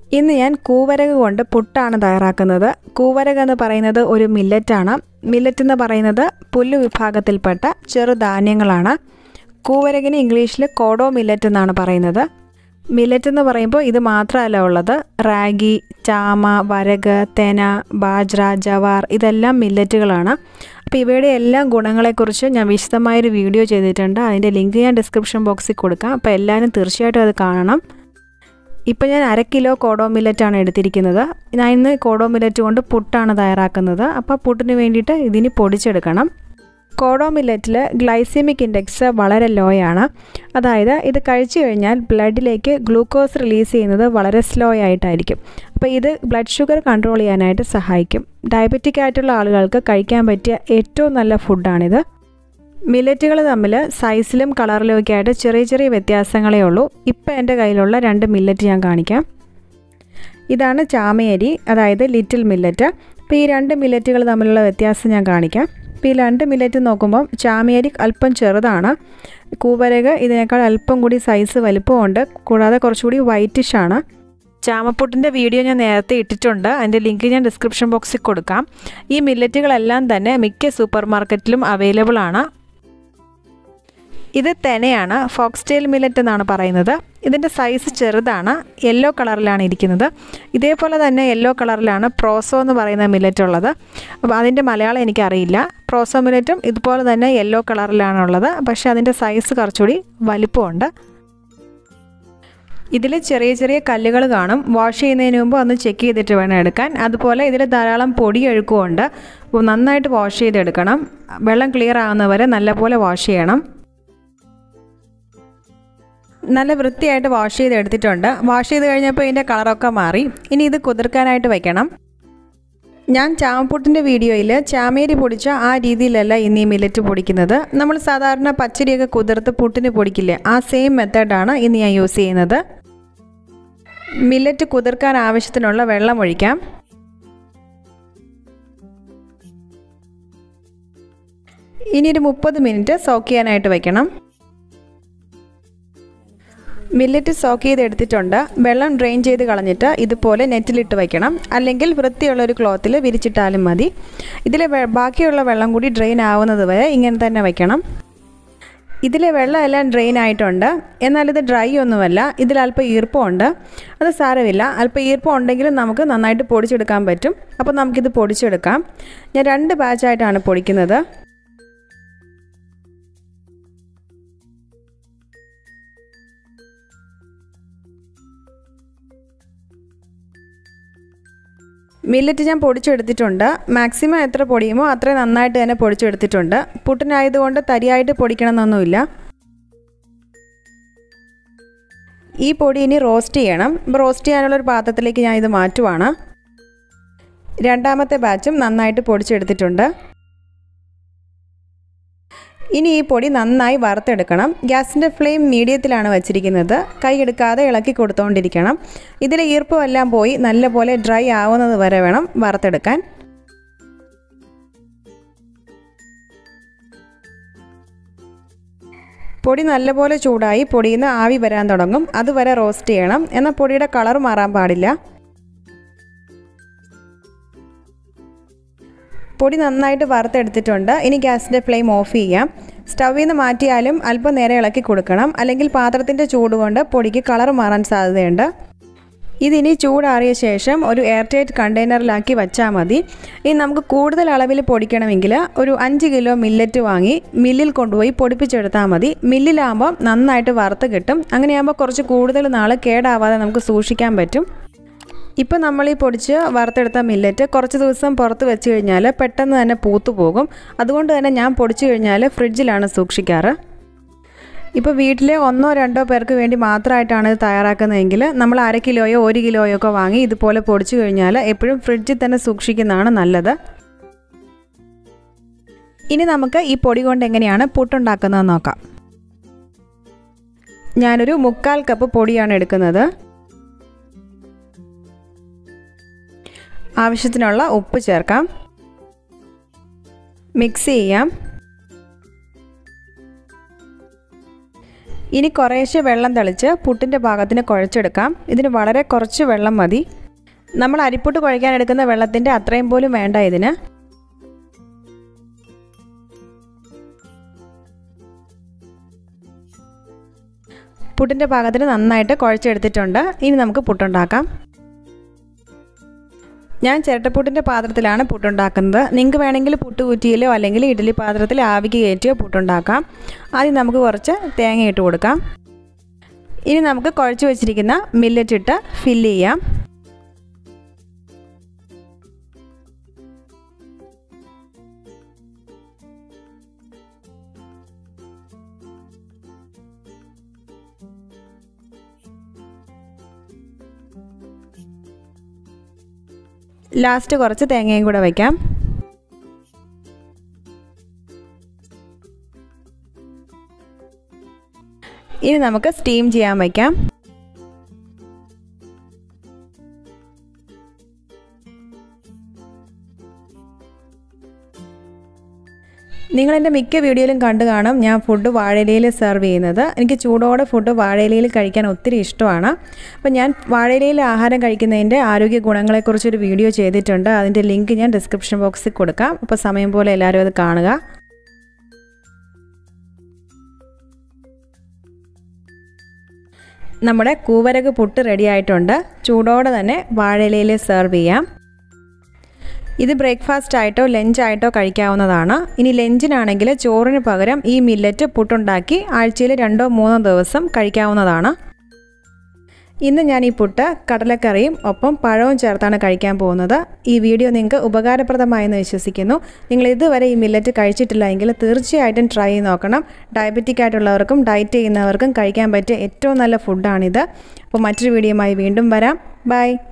ഇന്ന് ഞാൻ കൂവരക കൊണ്ട് പുട്ടാണ് തയ്യാറാക്കുന്നത് കൂവരക എന്ന് പറയുന്നത് ഒരു മില്ലറ്റാണ് മില്ലറ്റ് എന്ന് പറയുന്നത് പുല്ല് വിഭാഗത്തിൽപ്പെട്ട ചെറുധാന്യങ്ങളാണ് കൂവരകിന് ഇംഗ്ലീഷിൽ കോഡോ മില്ലറ്റ് എന്നാണ് പറയുന്നത് മില്ലറ്റ് എന്ന് പറയുമ്പോൾ ഇത് മാത്രമല്ല ഉള്ളത് റാഗി ചാമ വരക് തെന ബാജ്ര ജവാർ ഇതെല്ലാം മില്ലറ്റുകളാണ് അപ്പോൾ ഇവയുടെ എല്ലാം ഗുണങ്ങളെക്കുറിച്ച് ഞാൻ വിശദമായൊരു വീഡിയോ ചെയ്തിട്ടുണ്ട് അതിൻ്റെ ലിങ്ക് ഞാൻ ഡിസ്ക്രിപ്ഷൻ ബോക്സിൽ കൊടുക്കാം അപ്പോൾ എല്ലാവരും തീർച്ചയായിട്ടും അത് കാണണം ഇപ്പം ഞാൻ അര കിലോ കോഡോ മില്ലറ്റാണ് എടുത്തിരിക്കുന്നത് ഞാൻ ഇന്ന് കോഡോ മില്ലറ്റ് കൊണ്ട് പുട്ടാണ് തയ്യാറാക്കുന്നത് അപ്പോൾ പുട്ടിന് വേണ്ടിയിട്ട് ഇതിന് പൊടിച്ചെടുക്കണം കോഡോ മില്ലറ്റിൽ ഗ്ലൈസിമിക് ഇൻഡെക്സ് വളരെ ലോ ആണ് അതായത് ഇത് കഴിച്ചു കഴിഞ്ഞാൽ ബ്ലഡിലേക്ക് ഗ്ലൂക്കോസ് റിലീസ് ചെയ്യുന്നത് വളരെ സ്ലോ ആയിട്ടായിരിക്കും അപ്പോൾ ഇത് ബ്ലഡ് ഷുഗർ കൺട്രോൾ ചെയ്യാനായിട്ട് സഹായിക്കും ഡയബറ്റിക് ആയിട്ടുള്ള ആളുകൾക്ക് കഴിക്കാൻ പറ്റിയ ഏറ്റവും നല്ല ഫുഡാണിത് മില്ലറ്റുകൾ തമ്മിൽ സൈസിലും കളറിലും ഒക്കെ ആയിട്ട് ചെറിയ ചെറിയ വ്യത്യാസങ്ങളേ ഉള്ളൂ ഇപ്പം എൻ്റെ കയ്യിലുള്ള രണ്ട് മില്ലറ്റ് ഞാൻ കാണിക്കാം ഇതാണ് ചാമയരി അതായത് ലിറ്റിൽ മില്ലറ്റ് അപ്പോൾ ഈ രണ്ട് മില്ലറ്റുകൾ തമ്മിലുള്ള വ്യത്യാസം ഞാൻ കാണിക്കാം ഇപ്പോൾ ഈ രണ്ട് മില്ലറ്റ് നോക്കുമ്പം ചാമയരി അല്പം ചെറുതാണ് കൂവരക ഇതിനേക്കാൾ അല്പം കൂടി സൈസ് വലിപ്പമുണ്ട് കൂടാതെ കുറച്ചുകൂടി വൈറ്റിഷ് ആണ് ചാമപ്പുട്ടിൻ്റെ വീഡിയോ ഞാൻ നേരത്തെ ഇട്ടിട്ടുണ്ട് അതിൻ്റെ ലിങ്ക് ഞാൻ ഡിസ്ക്രിപ്ഷൻ ബോക്സിൽ കൊടുക്കാം ഈ മില്ലറ്റുകളെല്ലാം തന്നെ മിക്ക സൂപ്പർ മാർക്കറ്റിലും അവൈലബിൾ ആണ് ഇത് തെനയാണ് ഫോക്സ്റ്റെയിൽ മില്ലറ്റ് എന്നാണ് പറയുന്നത് ഇതിൻ്റെ സൈസ് ചെറുതാണ് യെല്ലോ കളറിലാണ് ഇരിക്കുന്നത് ഇതേപോലെ തന്നെ യെല്ലോ കളറിലാണ് പ്രോസോ എന്ന് പറയുന്ന മില്ലറ്റ് ഉള്ളത് അപ്പോൾ അതിൻ്റെ മലയാളം എനിക്കറിയില്ല പ്രോസോ മില്ലറ്റും ഇതുപോലെ തന്നെ യെല്ലോ കളറിലാണുള്ളത് പക്ഷേ അതിൻ്റെ സൈസ് കുറച്ചുകൂടി വലിപ്പമുണ്ട് ഇതിൽ ചെറിയ ചെറിയ കല്ലുകൾ കാണും വാഷ് ചെയ്യുന്നതിന് മുമ്പ് ഒന്ന് ചെക്ക് ചെയ്തിട്ട് വേണം എടുക്കാൻ അതുപോലെ ഇതിൽ ധാരാളം പൊടി അഴുക്കുമുണ്ട് നന്നായിട്ട് വാഷ് ചെയ്തെടുക്കണം വെള്ളം ക്ലിയർ ആകുന്നവരെ നല്ലപോലെ വാഷ് ചെയ്യണം നല്ല വൃത്തിയായിട്ട് വാഷ് ചെയ്ത് എടുത്തിട്ടുണ്ട് വാഷ് ചെയ്ത് കഴിഞ്ഞപ്പോൾ ഇതിൻ്റെ കളറൊക്കെ മാറി ഇനി ഇത് കുതിർക്കാനായിട്ട് വെക്കണം ഞാൻ ചാമപ്പുട്ടിൻ്റെ വീഡിയോയിൽ ചാമേരി പൊടിച്ച ആ രീതിയിലല്ല ഇന്ന് ഈ മില്ലറ്റ് പൊടിക്കുന്നത് നമ്മൾ സാധാരണ പച്ചരിയൊക്കെ കുതിർത്ത് പുട്ടിന് പൊടിക്കില്ലേ ആ സെയിം മെത്തേഡാണ് ഇന്ന് ഞാൻ യൂസ് ചെയ്യുന്നത് മില്ലറ്റ് കുതിർക്കാൻ ആവശ്യത്തിനുള്ള വെള്ളം ഒഴിക്കാം ഇനി ഒരു മുപ്പത് മിനിറ്റ് സോക്ക് ചെയ്യാനായിട്ട് വെക്കണം മില്ലറ്റ് സോക്ക് ചെയ്ത് എടുത്തിട്ടുണ്ട് വെള്ളം ഡ്രെയിൻ ചെയ്ത് കളഞ്ഞിട്ട് ഇതുപോലെ നെറ്റിലിട്ട് വയ്ക്കണം അല്ലെങ്കിൽ വൃത്തിയുള്ള ഒരു ക്ലോത്തിൽ വിരിച്ചിട്ടാലും മതി ഇതിലെ ബാക്കിയുള്ള വെള്ളം കൂടി ഡ്രെയിൻ ആവുന്നത് വരെ ഇങ്ങനെ തന്നെ വയ്ക്കണം ഇതിലെ വെള്ളം എല്ലാം ഡ്രെയിൻ ആയിട്ടുണ്ട് എന്നാൽ ഇത് ഡ്രൈ ഒന്നുമല്ല ഇതിൽ അല്പം ഈർപ്പമുണ്ട് അത് സാരമില്ല അല്പം ഈർപ്പം ഉണ്ടെങ്കിലും നമുക്ക് നന്നായിട്ട് പൊടിച്ചെടുക്കാൻ പറ്റും അപ്പോൾ നമുക്കിത് പൊടിച്ചെടുക്കാം ഞാൻ രണ്ട് ബാച്ചായിട്ടാണ് പൊടിക്കുന്നത് മില്ലറ്റ് ഞാൻ പൊടിച്ചെടുത്തിട്ടുണ്ട് മാക്സിമം എത്ര പൊടിയുമോ അത്ര നന്നായിട്ട് തന്നെ പൊടിച്ചെടുത്തിട്ടുണ്ട് പുട്ടിനായതുകൊണ്ട് തരിയായിട്ട് പൊടിക്കണമെന്നൊന്നുമില്ല ഈ പൊടി ഇനി റോസ്റ്റ് ചെയ്യണം റോസ്റ്റ് ചെയ്യാനുള്ളൊരു പാത്രത്തിലേക്ക് ഞാൻ ഇത് മാറ്റുവാണ് രണ്ടാമത്തെ ബാച്ചും നന്നായിട്ട് പൊടിച്ചെടുത്തിട്ടുണ്ട് ഇനി ഈ പൊടി നന്നായി വറുത്തെടുക്കണം ഗ്യാസിൻ്റെ ഫ്ലെയിം മീഡിയത്തിലാണ് വച്ചിരിക്കുന്നത് കൈ എടുക്കാതെ ഇളക്കി കൊടുത്തുകൊണ്ടിരിക്കണം ഇതിലെ ഈർപ്പമെല്ലാം പോയി നല്ലപോലെ ഡ്രൈ ആവുന്നത് വരെ വേണം വറുത്തെടുക്കാൻ പൊടി നല്ലപോലെ ചൂടായി പൊടിയിൽ നിന്ന് ആവി വരാൻ തുടങ്ങും അതുവരെ റോസ്റ്റ് ചെയ്യണം എന്നാൽ പൊടിയുടെ കളർ മാറാൻ പാടില്ല പൊടി നന്നായിട്ട് വറുത്തെടുത്തിട്ടുണ്ട് ഇനി ഗ്യാസിൻ്റെ ഫ്ലെയിം ഓഫ് ചെയ്യാം സ്റ്റൗവിൽ നിന്ന് മാറ്റിയാലും അല്പം നേരം ഇളക്കി കൊടുക്കണം അല്ലെങ്കിൽ പാത്രത്തിൻ്റെ ചൂട് കൊണ്ട് പൊടിക്ക് കളർ മാറാൻ സാധ്യതയുണ്ട് ഇതിനി ചൂടാറിയ ശേഷം ഒരു എയർ ടൈറ്റ് കണ്ടെയ്നറിലാക്കി വച്ചാൽ മതി ഇനി നമുക്ക് കൂടുതൽ അളവിൽ പൊടിക്കണമെങ്കിൽ ഒരു അഞ്ച് കിലോ മില്ലറ്റ് വാങ്ങി മില്ലിൽ കൊണ്ടുപോയി പൊടിപ്പിച്ചെടുത്താൽ മതി മില്ലിലാകുമ്പോൾ നന്നായിട്ട് വറുത്ത് കിട്ടും അങ്ങനെയാകുമ്പോൾ കുറച്ച് കൂടുതൽ നാൾ കേടാവാതെ നമുക്ക് സൂക്ഷിക്കാൻ പറ്റും ഇപ്പോൾ നമ്മൾ ഈ പൊടിച്ച് വറുത്തെടുത്ത മില്ലറ്റ് കുറച്ച് ദിവസം പുറത്ത് വെച്ച് കഴിഞ്ഞാൽ പെട്ടെന്ന് തന്നെ പൂത്തു പോകും അതുകൊണ്ട് തന്നെ ഞാൻ പൊടിച്ചു കഴിഞ്ഞാൽ ഫ്രിഡ്ജിലാണ് സൂക്ഷിക്കാറ് ഇപ്പോൾ വീട്ടിലെ ഒന്നോ രണ്ടോ പേർക്ക് വേണ്ടി മാത്രമായിട്ടാണ് ഇത് തയ്യാറാക്കുന്നതെങ്കിൽ നമ്മൾ അര കിലോയോ ഒരു കിലോയോ ഒക്കെ വാങ്ങി ഇതുപോലെ പൊടിച്ചു കഴിഞ്ഞാൽ എപ്പോഴും ഫ്രിഡ്ജിൽ തന്നെ സൂക്ഷിക്കുന്നതാണ് നല്ലത് ഇനി നമുക്ക് ഈ പൊടി കൊണ്ട് എങ്ങനെയാണ് പുട്ടുണ്ടാക്കുന്നത് നോക്കാം ഞാനൊരു മുക്കാൽ കപ്പ് പൊടിയാണ് എടുക്കുന്നത് ആവശ്യത്തിനുള്ള ഉപ്പ് ചേർക്കാം മിക്സ് ചെയ്യാം ഇനി കുറേശ്ശെ വെള്ളം തളിച്ച് പുട്ടിൻ്റെ പാകത്തിന് കുഴച്ചെടുക്കാം ഇതിന് വളരെ കുറച്ച് വെള്ളം മതി നമ്മൾ അരിപ്പുട്ട് കുഴയ്ക്കാൻ എടുക്കുന്ന വെള്ളത്തിൻ്റെ അത്രയും പോലും വേണ്ട ഇതിന് പുട്ടിൻ്റെ പാകത്തിന് നന്നായിട്ട് കുഴച്ചെടുത്തിട്ടുണ്ട് ഇനി നമുക്ക് പുട്ടുണ്ടാക്കാം ഞാൻ ചിരട്ടപ്പുട്ടിൻ്റെ പാത്രത്തിലാണ് പുട്ടുണ്ടാക്കുന്നത് നിങ്ങൾക്ക് വേണമെങ്കിൽ പുട്ട് കുറ്റിയിലോ അല്ലെങ്കിൽ ഇഡ്ഡലി പാത്രത്തിൽ ആവിക്ക് കയറ്റിയോ പുട്ടുണ്ടാക്കാം ആദ്യം നമുക്ക് കുറച്ച് തേങ്ങ ഇട്ട് കൊടുക്കാം ഇനി നമുക്ക് കുഴച്ച് വെച്ചിരിക്കുന്ന മില്ലറ്റ് ഇട്ട് ഫില്ല് ചെയ്യാം ലാസ്റ്റ് കുറച്ച് തേങ്ങയും കൂടെ വയ്ക്കാം ഇനി നമുക്ക് സ്റ്റീം ചെയ്യാൻ വയ്ക്കാം നിങ്ങൾ എൻ്റെ മിക്ക വീഡിയോയിലും കണ്ടു കാണും ഞാൻ ഫുഡ് വാഴയിലയിൽ സെർവ് ചെയ്യുന്നത് എനിക്ക് ചൂടോടെ ഫുഡ് വാഴയിലയിൽ കഴിക്കാൻ ഒത്തിരി ഇഷ്ടമാണ് അപ്പോൾ ഞാൻ വാഴയിലയിൽ ആഹാരം കഴിക്കുന്നതിൻ്റെ ആരോഗ്യ ഗുണങ്ങളെക്കുറിച്ചൊരു വീഡിയോ ചെയ്തിട്ടുണ്ട് അതിൻ്റെ ലിങ്ക് ഞാൻ ഡിസ്ക്രിപ്ഷൻ ബോക്സിൽ കൊടുക്കാം അപ്പോൾ സമയം പോലെ എല്ലാവരും അത് കാണുക നമ്മുടെ കൂവരക് പുട്ട് റെഡി ആയിട്ടുണ്ട് ചൂടോടെ തന്നെ വാഴയിലയിൽ സെർവ് ചെയ്യാം ഇത് ബ്രേക്ക്ഫാസ്റ്റ് ആയിട്ടോ ലഞ്ച് ആയിട്ടോ കഴിക്കാവുന്നതാണ് ഇനി ലഞ്ചിനാണെങ്കിൽ ചോറിന് പകരം ഈ മില്ലറ്റ് പുട്ടുണ്ടാക്കി ആഴ്ചയിൽ രണ്ടോ മൂന്നോ ദിവസം കഴിക്കാവുന്നതാണ് ഇന്ന് ഞാൻ ഈ പുട്ട് കടലക്കറിയും ഒപ്പം പഴവും ചേർത്താണ് കഴിക്കാൻ പോകുന്നത് ഈ വീഡിയോ നിങ്ങൾക്ക് ഉപകാരപ്രദമായെന്ന് വിശ്വസിക്കുന്നു നിങ്ങൾ ഇതുവരെ ഈ മില്ലറ്റ് കഴിച്ചിട്ടില്ല എങ്കിൽ തീർച്ചയായിട്ടും ട്രൈ ചെയ്ത് നോക്കണം ഡയബറ്റിക് ആയിട്ടുള്ളവർക്കും ഡയറ്റ് ചെയ്യുന്നവർക്കും കഴിക്കാൻ പറ്റിയ ഏറ്റവും നല്ല ഫുഡാണിത് അപ്പോൾ മറ്റൊരു വീഡിയോയുമായി വീണ്ടും വരാം ബൈ